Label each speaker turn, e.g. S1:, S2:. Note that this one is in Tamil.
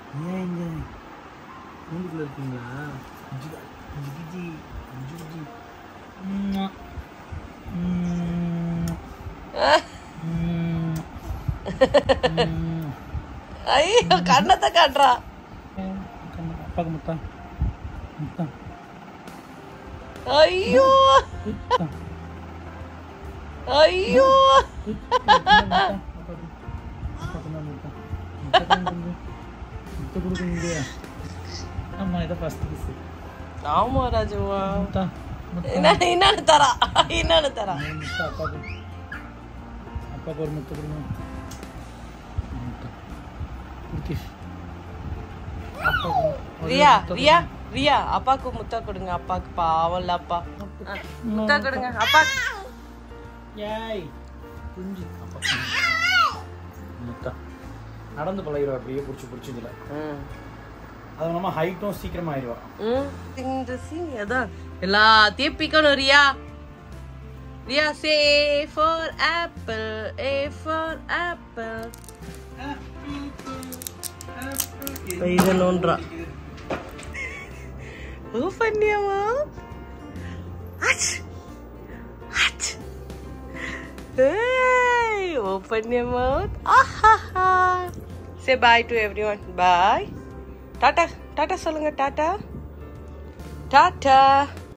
S1: ஏன் இங்க கூண்டுக்குள்ள இருக்கீங்களா ஜி ஜி ஜி ஜி ஜி ம்மா. ம். ம். ம்.
S2: ஐயோ கண்ணத்தை காட்டுறா
S1: கண்ணு, அப்பாக்கு முத்தா முத்தா
S2: ஐயோ
S1: முத்தா
S2: ஐயோ
S1: ஆமா இதை ஃபர்ஸ்ட் கிஸ்
S2: ஆமா ராஜுவா
S1: முத்தா முத்தா
S2: என்ன என்னன்னு தரா என்னன்னு தரா
S1: முத்தா அப்பாக்கு அப்பாக்கு ஒரு முத்து கொடுங்க முத்தா குடிக்கிஷ் அப்பாக்கு ஒரு
S2: ரியா
S1: முத்தம்
S2: ரியா ரியா அப்பாக்கு முத்தா கொடுங்க அப்பாக்கு பாவம்ல அப்பா ஆ, முத்தா கொடுங்க அப்பா
S1: ஏய் குஞ்சு அப்பா முத்தா நடந்து பழகிடுவா அப்படியே பிடிச்சி பிடிச்சி இதில் அது இல்லாமல் ஹைட்டும் சீக்கிரமா ஆயிடுவா
S2: இந்த சீன் அதான் எல்லாத்தையும் பிக்கணும் Riya Riya say for apple A for apple இது நோன்றா ஓ பண்ணியாவா Hey, open your mouth. Ah, ha, ha. Say bye to everyone. Bye. Tata tata சொல்லுங்க டாட்டா டாட்டா